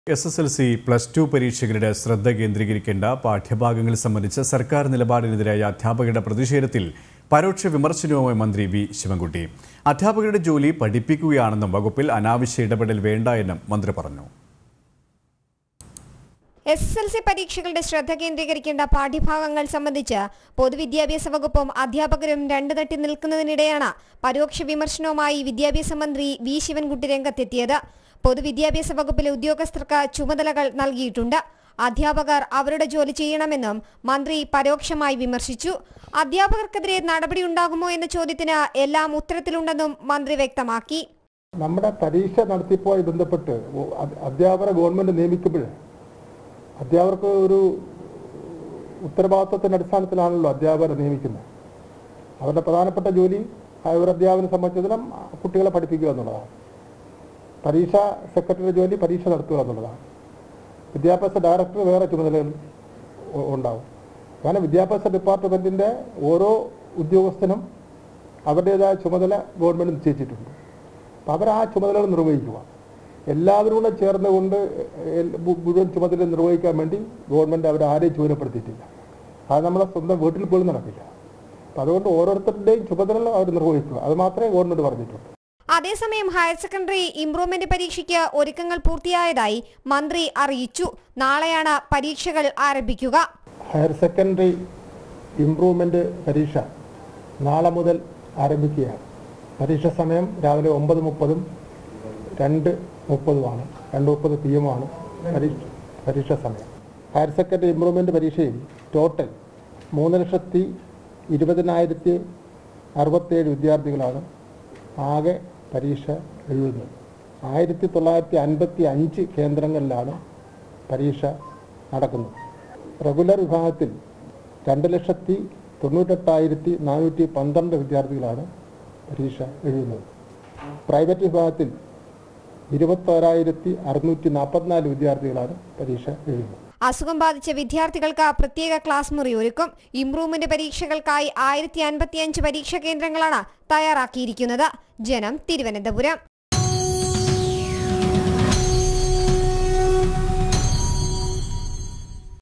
S S L C plus two പരീക്ഷകളുടെ ശ്രദ്ധ കേന്ദ്രീകരിക്കേണ്ട പാഠ്യഭാഗങ്ങൾ സംബന്ധിച്ച സർക്കാർ നിലപാടിനെതിരായ അധ്യാപകരുടെ പ്രതിഷേധത്തിൽ പരോക്ഷ വിമർശനവുമായി മന്ത്രി വി ശിവൻകുട്ടി അധ്യാപകരുടെ ജോലി പഠിപ്പിക്കുകയാണെന്നും വകുപ്പിൽ അനാവശ്യ ഇടപെടൽ വേണ്ട എന്നും മന്ത്രി പറഞ്ഞു എസ് എസ് എൽ സി പരീക്ഷകളുടെ ശ്രദ്ധ കേന്ദ്രീകരിക്കേണ്ട പാഠ്യഭാഗങ്ങൾ സംബന്ധിച്ച് പൊതുവിദ്യാഭ്യാസ വകുപ്പും അധ്യാപകരും രണ്ടു തട്ടി നിൽക്കുന്നതിനിടെയാണ് പരോക്ഷ വിമർശനവുമായി വിദ്യാഭ്യാസ മന്ത്രി വി ശിവൻകുട്ടി രംഗത്തെത്തിയത് പൊതുവിദ്യാഭ്യാസ വകുപ്പിലെ ഉദ്യോഗസ്ഥർക്ക് ചുമതലകൾ നൽകിയിട്ടുണ്ട് അധ്യാപകർ അവരുടെ ജോലി ചെയ്യണമെന്നും മന്ത്രി പരോക്ഷമായി വിമർശിച്ചു അധ്യാപകർക്കെതിരെ നടപടിയുണ്ടാകുമോ എന്ന ചോദ്യത്തിന് എല്ലാം ഉത്തരത്തിലുണ്ടെന്നും മന്ത്രി വ്യക്തമാക്കി നമ്മുടെ പരീക്ഷ നടത്തിപ്പുമായി ബന്ധപ്പെട്ട് ഒ- അ- അധ്യാപകരെ ഗവൺമെന്റ് നിയമിക്കുമ്പോൾ അധ്യാപകർക്ക് ഒരു ഉത്തരവാദിത്വത്തിന്റെ അടിസ്ഥാനത്തിലാണല്ലോ അധ്യാപകരെ നിയമിക്കുന്നത് അവരുടെ പ്രധാനപ്പെട്ട ജോലി ആ ഒരു അധ്യാപകനെ സംബന്ധിച്ചിടത്തോളം കുട്ടികളെ പഠിപ്പിക്കുക എന്നുള്ളതാണ് പരീക്ഷ സെക്രട്ടറിയുടെ ജോലി പരീക്ഷ നടത്തുക എന്നുള്ളതാണ് വിദ്യാഭ്യാസ ഡയറക്ടർ വേറെ ചുമതലകൾ ഉ- ഉണ്ടാവും അങ്ങനെ വിദ്യാഭ്യാസ ഡിപ്പാർട്ട്മെന്റിന്റെ ഓരോ ഉദ്യോഗസ്ഥനും അവരുടേതായ ചുമതല ഗവൺമെന്റ് നിശ്ചയിച്ചിട്ടുണ്ട് അപ്പം അവർ ആ ചുമതലകൾ നിർവഹിക്കുക എല്ലാവരും കൂടെ ചേർന്നുകൊണ്ട് എൽ- മു- മുഴുവൻ ചുമതല നിർവഹിക്കാൻ വേണ്ടി ഗവൺമെന്റ് അവരെ ആരെയും ചുമതലപ്പെടുത്തിയിട്ടില്ല അത് നമ്മളെ സ്വന്തം വീട്ടിൽ പോലും നടക്കില്ല അപ്പം അതുകൊണ്ട് ഓരോരുത്തരുടെയും ചുമതലകൾ അവർ നിർവഹിക്കുക അത് മാത്രമേ ഗവൺമെന്റ് പറഞ്ഞിട്ടുള്ളൂ അതേസമയം ഹയർ സെക്കൻഡറി ഇംപ്രൂവ്മെന്റ് പരീക്ഷയ്ക്ക് ഒരുക്കങ്ങൾ പൂർത്തിയായതായി മന്ത്രി അറിയിച്ചു നാളെയാണ് പരീക്ഷകൾ ആരംഭിക്കുക ഹയർ സെക്കൻഡറി ഇംപ്രൂവ്മെൻ്റ് പരീക്ഷ നാളെ മുതൽ ആരംഭിക്കുകയാണ് പരീക്ഷ സമയം രാവിലെ ഒമ്പത് മുപ്പതും രണ്ട് മുപ്പതുമാണ് രണ്ട് മുപ്പത് പി എം ആണ് പരീക്ഷ പരീക്ഷ സമയം ഹയർ സെക്കൻഡറി ഇംപ്രൂവ്മെൻ്റ് പരീക്ഷയിൽ ടോട്ടൽ മൂന്ന് ലക്ഷത്തി ഇരുപതിനായിരത്തി അറുപത്തേഴ് വിദ്യാർത്ഥികളാണ് ആകെ പരീക്ഷ എഴുതുന്നത് ആയിരത്തി തൊള്ളായിരത്തി അൻപത്തി അഞ്ച് കേന്ദ്രങ്ങളിലാണ് പരീക്ഷ നടക്കുന്നത് റെഗുലർ വിഭാഗത്തിൽ രണ്ട് ലക്ഷത്തി തൊണ്ണൂറ്റെട്ടായിരത്തി നാനൂറ്റി പന്ത്രണ്ട് വിദ്യാർത്ഥികളാണ് പരീക്ഷ എഴുതുന്നത് പ്രൈവറ്റ് വിഭാഗത്തിൽ ഇരുപത്തോരായിരത്തി അറുന്നൂറ്റി നാൽപ്പത്തിനാല് വിദ്യാർത്ഥികളാണ് പരീക്ഷ എഴുതുന്നത് അസുഖം ബാധിച്ച വിദ്യാർത്ഥികൾക്ക് പ്രത്യേക ക്ലാസ് മുറി ഒരുക്കും ഇംപ്രൂവ്മെന്റ് പരീക്ഷകൾക്കായി ആയിരത്തി അൻപത്തിയഞ്ച് പരീക്ഷാ കേന്ദ്രങ്ങളാണ് തയ്യാറാക്കിയിരിക്കുന്നത് ജനം തിരുവനന്തപുരം